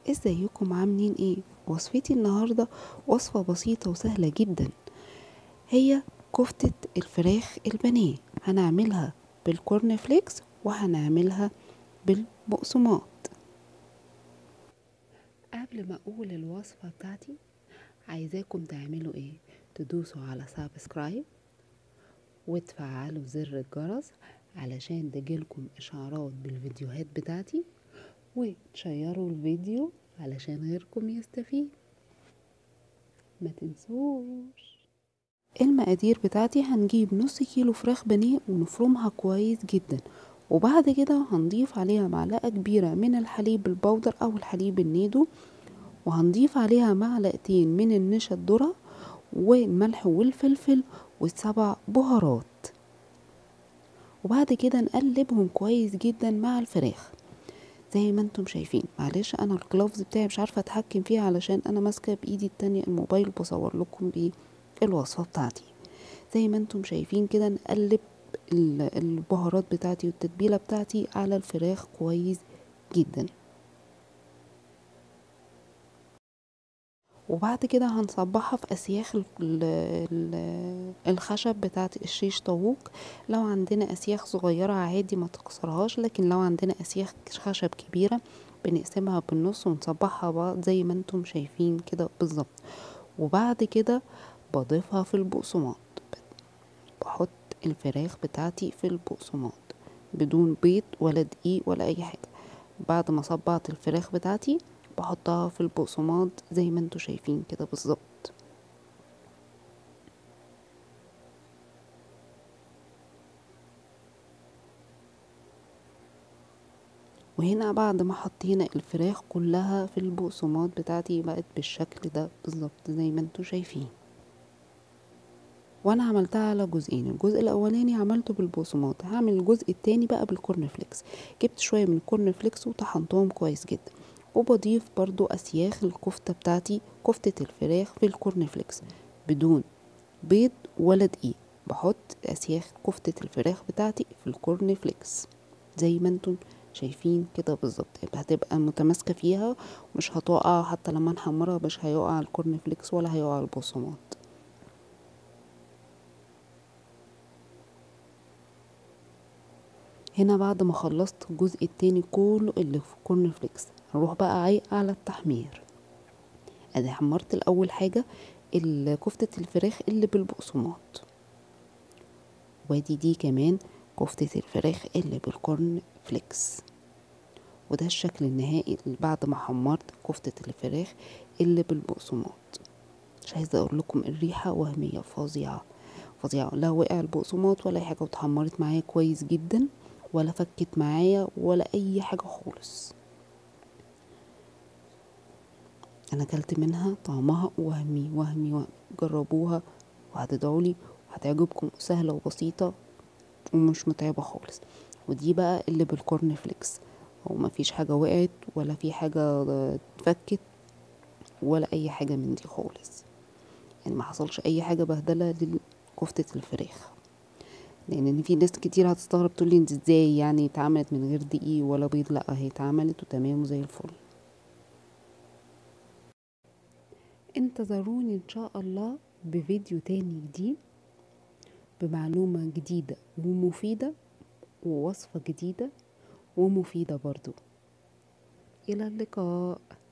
ازيكم عاملين ايه وصفتي النهارده وصفه بسيطه وسهله جدا هي كفته الفراخ البانيه هنعملها بالكورن فليكس وهنعملها بالبقسماط قبل ما اقول الوصفه بتاعتي عايزاكم تعملوا ايه تدوسوا على سبسكرايب وتفعلوا زر الجرس علشان تجيلكم اشعارات بالفيديوهات بتاعتي وتشيروا الفيديو علشان غيركم يستفيد ما تنسوش المقادير بتاعتي هنجيب نص كيلو فراخ بانيه ونفرمها كويس جدا وبعد كده هنضيف عليها معلقة كبيرة من الحليب البودر او الحليب النيدو وهنضيف عليها معلقتين من النشا الذرة والملح والفلفل والسبع بهارات وبعد كده نقلبهم كويس جدا مع الفراخ زي ما انتم شايفين معلش انا الجلوفز بتاعي مش عارفه اتحكم فيها علشان انا ماسكه بايدي التانية الموبايل بصور لكم بيه الوصفه بتاعتي زي ما انتم شايفين كده نقلب البهارات بتاعتي والتتبيله بتاعتي على الفراخ كويس جدا وبعد كده هنصبحها في اسياخ الخشب بتاعت الشيش طاووق لو عندنا اسياخ صغيرة عادي ما تكسرهاش لكن لو عندنا اسياخ خشب كبيرة بنقسمها بالنص ونصبحها بعض زي ما انتم شايفين كده بالظبط وبعد كده بضيفها في البقسماط بحط الفراخ بتاعتي في البقسماط بدون بيض ولا دقيق ولا اي حاجة بعد ما صبعت الفراخ بتاعتي بحطها في البقسماط زي ما انتوا شايفين كده بالظبط وهنا بعد ما حطينا الفراخ كلها في البقسماط بتاعتي بقت بالشكل ده بالظبط زي ما انتوا شايفين وانا عملتها على جزئين الجزء الاولاني عملته بالبقسماط هعمل الجزء التاني بقى بالكورن فليكس جبت شويه من الكورن فليكس وطحنتهم كويس جدا وبضيف برضو أسياخ الكفتة بتاعتي كفتة الفراخ في الكورن فليكس بدون بيض ولا دقيق بحط أسياخ كفتة الفراخ بتاعتي في الكورن فليكس زي ما انتم شايفين كده بالظبط هتبقى متماسكة فيها ومش هتقع حتى لما نحمرها مش هيقع الكورن فليكس ولا هيقع البقسماط هنا بعد ما خلصت الجزء التاني كله اللي في كورن فليكس هنروح بقى عايق على التحمير ادي حمرت الاول حاجة كفتة الفراخ اللي بالبقسماط وادي دي كمان كفتة الفراخ اللي بالكورن فليكس وده الشكل النهائي بعد ما حمرت كفتة الفراخ اللي بالبقسماط مش عايزة اقول لكم الريحة وهمية فظيعة فظيعة لا وقع البقسماط ولا اي حاجة واتحمرت معايا كويس جدا ولا فكت معايا ولا اي حاجة خالص انا اكلت منها طعمها وهمي وهمي وهمي جربوها وهتدعولي وهتعجبكم سهله وبسيطه ومش متعبه خالص ودي بقى اللي بالكورن فليكس هو ما فيش حاجه وقعت ولا في حاجه اتفكت ولا اي حاجه من دي خالص يعني ما حصلش اي حاجه بهدله لكفته الفراخ لان في ناس كتير هتستغرب تقول لي انت ازاي يعني اتعملت من غير دقيق ولا بيض لا هي اتعملت وتمام وزي الفل انتظروني ان شاء الله بفيديو تاني جديد بمعلومة جديدة ومفيدة ووصفة جديدة ومفيدة برضو الى اللقاء